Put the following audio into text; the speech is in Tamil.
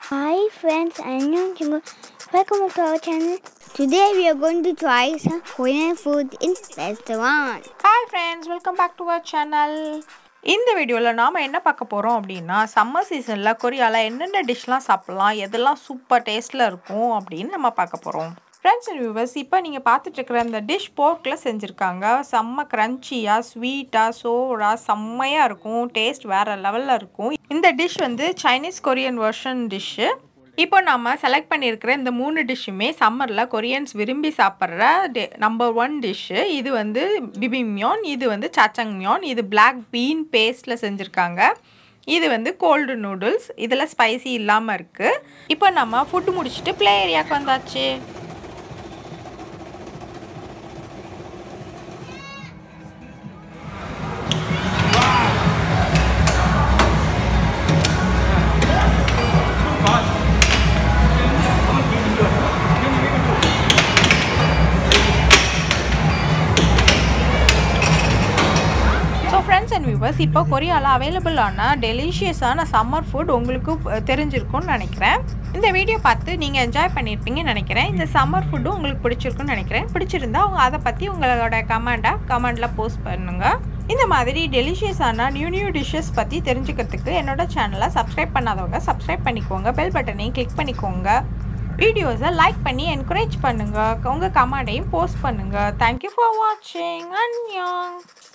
Hi friends, I'm Jingle. Welcome to our channel. Today we are going to try some Korean food in restaurant. Hi friends welcome back to our channel இந்த வீடியோவில் நாம் என்ன பார்க்க போகிறோம் அப்படின்னா சம்மர் சீசனில் கொரியாவில் என்னென்ன டிஷ்லாம் சாப்பிட்லாம் எதெல்லாம் சூப்பர் டேஸ்ட்டில் இருக்கும் அப்படின்னு நம்ம பார்க்க போகிறோம் ஃப்ரெண்ட்ஸ் அண்ட் வியூவர்ஸ் இப்போ நீங்கள் பார்த்துட்டு இருக்கிற இந்த டிஷ் போர்க்கில் செஞ்சுருக்காங்க செம்ம க்ரன்ச்சியாக ஸ்வீட்டாக சோடாக செம்மையாக இருக்கும் டேஸ்ட் வேறு லெவலில் இருக்கும் இந்த டிஷ் வந்து சைனீஸ் கொரியன் வெர்ஷன் டிஷ்ஷு இப்போ நம்ம செலக்ட் பண்ணியிருக்கிற இந்த மூணு டிஷ்ஷுமே சம்மரில் கொரியன்ஸ் விரும்பி சாப்பிட்ற நம்பர் ஒன் டிஷ்ஷு இது வந்து பிபிமியோன் இது வந்து சாச்சங்மியோன் இது பிளாக் பீன் பேஸ்ட்டில் செஞ்சுருக்காங்க இது வந்து கோல்டு நூடுல்ஸ் இதில் ஸ்பைசி இல்லாமல் இருக்குது இப்போ நம்ம ஃபுட்டு முடிச்சுட்டு ப்ளே ஏரியாவுக்கு வந்தாச்சு ஸோ ஃப்ரெண்ட்ஸ் அண்ட் வியூவர்ஸ் இப்போ கொரியாவில் அவைலபிளான டெலிஷியஸான சம்மர் ஃபுட் உங்களுக்கு அஹ், தெரிஞ்சிருக்கும்னு நினைக்கிறேன் இந்த வீடியோ பார்த்து நீங்கள் என்ஜாய் பண்ணியிருப்பீங்கன்னு நினைக்கிறேன் இந்த சம்மர் ஃபுட்டு உங்களுக்கு பிடிச்சிருக்குன்னு நினைக்கிறேன் பிடிச்சிருந்தா அவங்க அதை பற்றி உங்களோட கமெண்ட்டை கமெண்டில் போஸ்ட் பண்ணுங்கள் இந்த மாதிரி டெலிஷியஸான நியூ நியூ டிஷ்ஷஸ் பற்றி தெரிஞ்சுக்கிறதுக்கு என்னோட சேனலை சப்ஸ்கிரைப் பண்ணாதவங்க சப்ஸ்கிரைப் பண்ணிக்கோங்க பெல் பட்டனையும் கிளிக் பண்ணிக்கோங்க வீடியோஸை லைக் பண்ணி என்கரேஜ் பண்ணுங்கள் உங்கள் கமெண்டையும் போஸ்ட் பண்ணுங்கள் தேங்க்யூ ஃபார் வாட்சிங் அன்யாங்